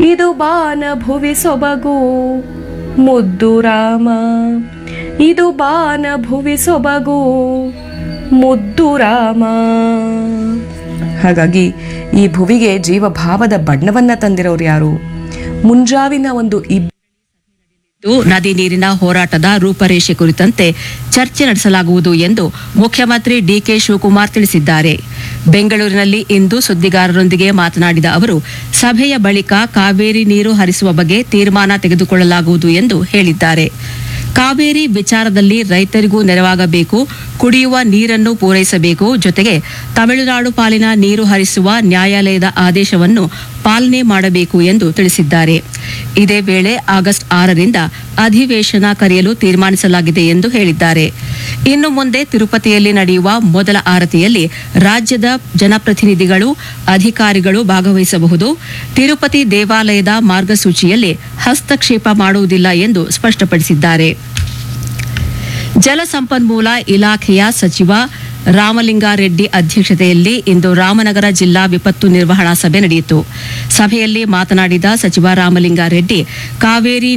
ಇದು ಬಾನ ಭುವಿ ಸೊಬಗು ಮುದ್ದು ರಾಮ ಇದು ಬಾನ ಭುವಿ ಸೊಬಗು ಮುದ್ದು ರಾಮ ಹಾಗಾಗಿ ಈ ಭುವಿಗೆ ಜೀವಭಾವದ ಬಣ್ಣವನ್ನ ತಂದಿರೋರು ಯಾರು ಮುಂಜಾವಿನ ಒಂದು ಇಬ್ ಇದು ನದಿ ನೀರಿನ ಹೋರಾಟದ ರೂಪರೇಷೆ ಕುರಿತಂತೆ ಚರ್ಚೆ ನಡೆಸಲಾಗುವುದು ಎಂದು ಮುಖ್ಯಮಂತ್ರಿ ಡಿಕೆ ಶಿವಕುಮಾರ್ ತಿಳಿಸಿದ್ದಾರೆ ಬೆಂಗಳೂರಿನಲ್ಲಿ ಇಂದು ಸುದ್ದಿಗಾರರೊಂದಿಗೆ ಮಾತನಾಡಿದ ಅವರು ಸಭೆಯ ಬಳಿಕ ಕಾವೇರಿ ನೀರು ಹರಿಸುವ ಬಗ್ಗೆ ತೀರ್ಮಾನ ತೆಗೆದುಕೊಳ್ಳಲಾಗುವುದು ಎಂದು ಹೇಳಿದ್ದಾರೆ ಕಾವೇರಿ ವಿಚಾರದಲ್ಲಿ ರೈತರಿಗೂ ನೆರವಾಗಬೇಕು ಕುಡಿಯುವ ನೀರನ್ನು ಪೂರೈಸಬೇಕು ಜೊತೆಗೆ ತಮಿಳುನಾಡು ಪಾಲಿನ ನೀರು ಹರಿಸುವ ನ್ಯಾಯಾಲಯದ ಆದೇಶವನ್ನು ಪಾಲನೆ ಮಾಡಬೇಕು ಎಂದು ತಿಳಿಸಿದ್ದಾರೆ ಇದೇ ವೇಳೆ ಆಗಸ್ಟ್ ಆರರಿಂದ ಅಧಿವೇಶನ ಕರೆಯಲು ತೀರ್ಮಾನಿಸಲಾಗಿದೆ ಎಂದು ಹೇಳಿದ್ದಾರೆ ಇನ್ನು ಮುಂದೆ ತಿರುಪತಿಯಲ್ಲಿ ನಡೆಯುವ ಮೊದಲ ಆರತಿಯಲ್ಲಿ ರಾಜ್ಯದ ಜನಪ್ರತಿನಿಧಿಗಳು ಅಧಿಕಾರಿಗಳು ಭಾಗವಹಿಸಬಹುದು ತಿರುಪತಿ ದೇವಾಲಯದ ಮಾರ್ಗಸೂಚಿಯಲ್ಲಿ ಹಸ್ತಕ್ಷೇಪ ಮಾಡುವುದಿಲ್ಲ ಎಂದು ಸ್ಪಷ್ಟಪಡಿಸಿದ್ದಾರೆ ಜಲಸಂಪನ್ಮೂಲ ಇಲಾಖೆಯ ಸಚಿವ ರಾಮಲಿಂಗಾರೆಡ್ಡಿ ಅಧ್ಯಕ್ಷತೆಯಲ್ಲಿ ಇಂದು ರಾಮನಗರ ಜಿಲ್ಲಾ ವಿಪತ್ತು ನಿರ್ವಹಣಾ ಸಭೆ ನಡೆಯಿತು ಸಭೆಯಲ್ಲಿ ಮಾತನಾಡಿದ ಸಚಿವ ರಾಮಲಿಂಗಾರೆಡ್ಡಿ ಕಾವೇರಿ